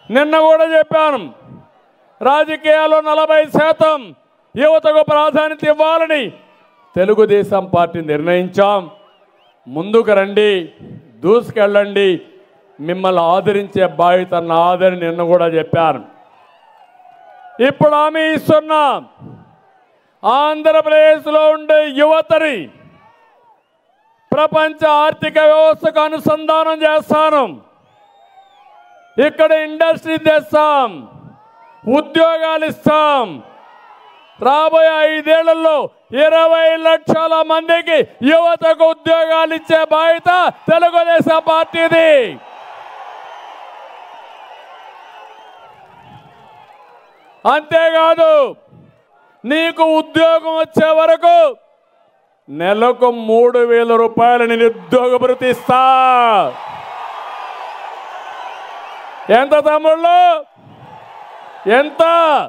నిన్న కూడా చెప్పాను రాజకీయాల్లో నలభై శాతం యువతకు ప్రాధాన్యత ఇవ్వాలని తెలుగుదేశం పార్టీ నిర్ణయించాం ముందుకు రండి దూసుకెళ్ళండి మిమ్మల్ని ఆదరించే బాధ్యత నాదని నిన్న కూడా చెప్పాను ఇప్పుడు హామీ ఇస్తున్నాం ఆంధ్రప్రదేశ్లో ఉండే యువతని ప్రపంచ ఆర్థిక వ్యవస్థకు అనుసంధానం చేస్తాను ఇక్కడ ఇండస్ట్రీ తెస్తాం ఉద్యోగాలు ఇస్తాం రాబోయే ఐదేళ్లలో ఇరవై లక్షల మందికి యువతకు ఉద్యోగాలు ఇచ్చే బాధ్యత తెలుగుదేశం పార్టీది అంతేకాదు నీకు ఉద్యోగం వచ్చే వరకు నెలకు మూడు వేల రూపాయలు నిరుద్యోగ భృతి ఇస్తా ఎంత తమ్ముళ్ళు ఎంత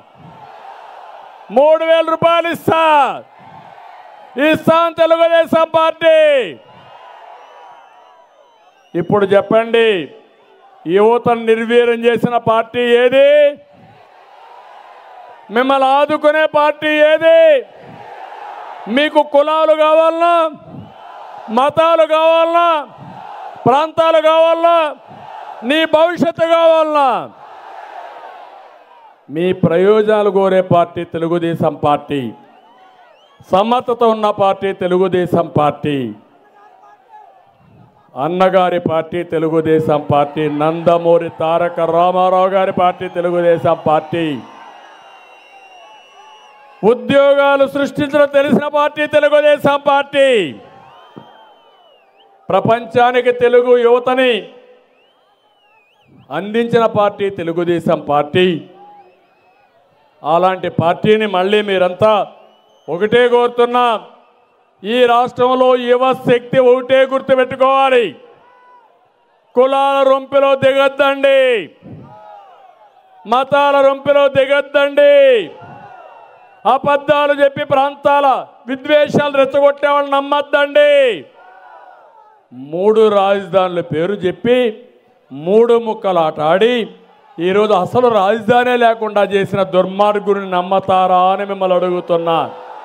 మూడు వేల రూపాయలు ఇస్తా ఇస్తాం తెలుగుదేశం పార్టీ ఇప్పుడు చెప్పండి యువతను నిర్వీర్యం చేసిన పార్టీ ఏది మిమ్మల్ని ఆదుకునే పార్టీ ఏది మీకు కులాలు కావాలనా మతాలు కావాలనా ప్రాంతాలు కావాలనా నీ భవిష్యత్తు కావాలనా మీ ప్రయోజనాలు కోరే పార్టీ తెలుగుదేశం పార్టీ సమ్మతత ఉన్న పార్టీ తెలుగుదేశం పార్టీ అన్నగారి పార్టీ తెలుగుదేశం పార్టీ నందమూరి తారక రామారావు గారి పార్టీ తెలుగుదేశం పార్టీ ఉద్యోగాలు సృష్టించడం తెలిసిన పార్టీ తెలుగుదేశం పార్టీ ప్రపంచానికి తెలుగు యువతని అందించిన పార్టీ తెలుగుదేశం పార్టీ అలాంటి పార్టీని మళ్ళీ మీరంతా ఒకటే కోరుతున్నా ఈ రాష్ట్రంలో యువ శక్తి ఒకటే గుర్తుపెట్టుకోవాలి కులాల రొంపిలో దిగొద్దండి మతాల రొంపిలో దిగొద్దండి అబద్ధాలు చెప్పి ప్రాంతాల విద్వేషాలు రెచ్చగొట్టే వాళ్ళు నమ్మద్దండి మూడు రాజధానుల పేరు చెప్పి మూడు ముక్కలాట ఆడి ఈరోజు అసలు రాజధానే లేకుండా చేసిన దుర్మార్గుని నమ్మతారా అని మిమ్మల్ని అడుగుతున్నా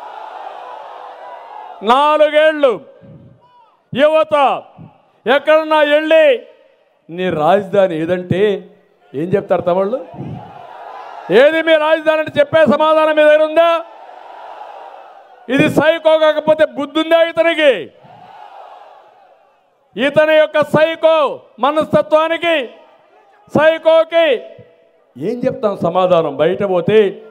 నాలుగేళ్ళు యువత ఎక్కడన్నా వెళ్ళి నీ రాజధాని ఏదంటే ఏం చెప్తారు తమిళ్ళు ఏది మీ రాజధాని అంటే చెప్పే సమాధానం మీ దగ్గర ఉందా ఇది సైకో కాకపోతే బుద్ధి ఉందా ఇతనికి ఇతని యొక్క సైకో మనస్తత్వానికి సైకోకి ఏం చెప్తాం సమాధానం బయట పోతే